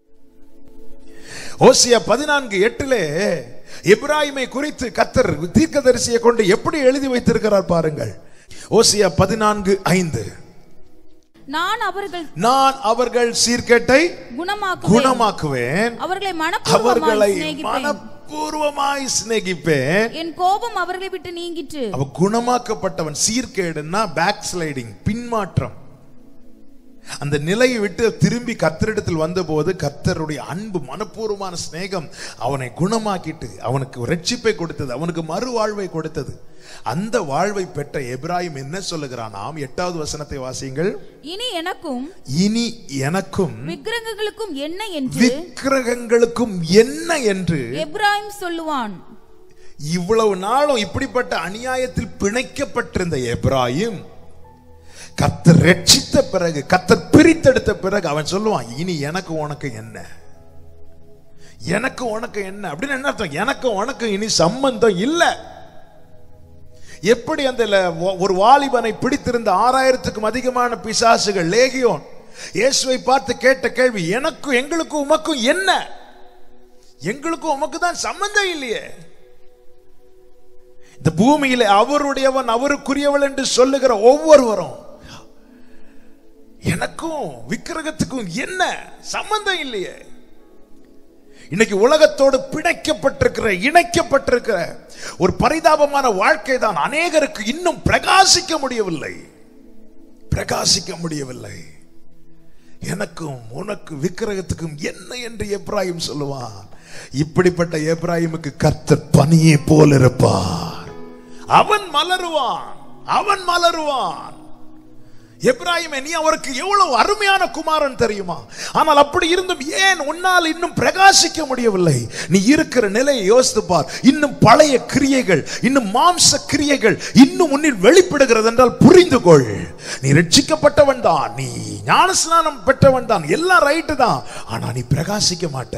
ஓசியா பதினான்கு எட்டிலே இப்ராஹிமை குறித்து கத்தர் தீர்க்கதரிசியை கொண்டு எப்படி எழுதி வைத்திருக்கிறார் பாருங்கள் ஓசியா பதினான்கு ஐந்து நான் அவர்கள் நான் அவர்கள் சீர்கேட்டை குணமாக்குவேன் குணமாக்குவேன் அவர்களை அவர்களை மனப்பூர்வமாய் சிநேகிப்பேன் மனப்பூர்வமாய் சிநேகிப்பேன் என் கோபம் அவர்களை விட்டு நீங்கிற்று அவ குணமாக்கப்பட்டவன் சீர்கேடுன்னா பேக் ஸ்லைடிங் பின்மாற்றம் அந்த நிலையை விட்டு திரும்பி கத்தரிடத்தில் வந்தபோது கத்தருடைய அன்பு மனப்பூர்வமான சிநேகம் அவனை குணமாக்கிட்டு அவனுக்கு ரட்சிப்பை கொடுத்தது அவனுக்கு மறுவாழ்வை கொடுத்தது அந்த வாழ்வை பெற்ற எப்ராஹிம் என்ன சொல்லுகிறான் நாம் எட்டாவது வசனத்தை வாசியுங்கள் இனி எனக்கும் இனி எனக்கும் விக்கிரகங்களுக்கும் என்ன என்று விக்கிரகங்களுக்கும் என்ன என்று எப்ராஹிம் சொல்லுவான் இவ்வளவு நாளும் இப்படிப்பட்ட அநியாயத்தில் பிணைக்கப்பட்டிருந்த எப்ராஹிம் கத்தர் ரட்சித்த பிறகு கத்தர் பிரித்தெடுத்த பிறகு அவன் சொல்லுவான் இனி எனக்கு உனக்கு என்ன எனக்கு உனக்கு என்ன அப்படின்னு என்ன அர்த்தம் எனக்கு உனக்கு இனி சம்பந்தம் இல்ல எப்படி அந்த ல- ஒரு வாலிபனை பிடித்திருந்த ஆறாயிரத்துக்கும் அதிகமான பிசாசுகள் லேகியோன் இயேசுவை பார்த்து கேட்ட கேள்வி எனக்கும் எங்களுக்கும் உமக்கும் என்ன எங்களுக்கும் உமக்கு தான் சம்பந்தம் இல்லையே இந்த பூமியில அவருடையவன் அவருக்குரியவள் என்று சொல்லுகிற ஒவ்வொருவரும் எனக்கும் விக்கிரகத்துக்கும் என்ன சம்பந்தம் இல்லையே இன்னைக்கு உலகத்தோடு பிணைக்கப்பட்டிருக்கிற இணைக்கப்பட்டிருக்கிற ஒரு பரிதாபமான வாழ்க்கை தான் அநேகருக்கு இன்னும் பிரகாசிக்க முடியவில்லை பிரகாசிக்க முடியவில்லை எனக்கும் உனக்கு விக்கிரகத்துக்கும் என்ன என்று எப்ராஹிம் சொல்லுவான் இப்படிப்பட்ட எப்ராஹிமுக்கு கர்த்தர் பனியை போல் இருப்பார் அவன் மலருவான் அவன் மலருவான் எப்ராஹிமே நீ அவருக்கு எவ்வளவு அருமையான குமாரன் தெரியுமா ஆனால் அப்படி இருந்தும் ஏன் உன்னால் இன்னும் பிரகாசிக்க முடியவில்லை நீ இருக்கிற நிலையை யோசித்து பார் இன்னும் பழைய கிரியைகள் இன்னும் மாம்ச கிரியைகள் இன்னும் உன்னில் வெளிப்படுகிறது என்றால் புரிந்து கொள் நீ ரட்சிக்கப்பட்டவன் தான் நீ ஞானஸ்நானம் பெற்றவன் தான் எல்லாம் ரைட்டு தான் ஆனா நீ பிரகாசிக்க மாட்ட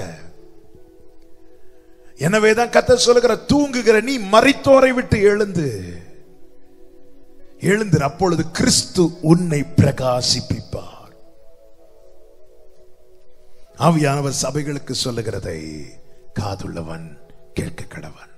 எனவேதான் கத்த சொல்லுகிற தூங்குகிற நீ மரித்தோரை விட்டு எழுந்து எழுந்திரு அப்பொழுது கிறிஸ்து உன்னை பிரகாசிப்பிப்பார் ஆவியானவர் சபைகளுக்கு சொல்லுகிறதை காதுள்ளவன் கேட்க கடவன்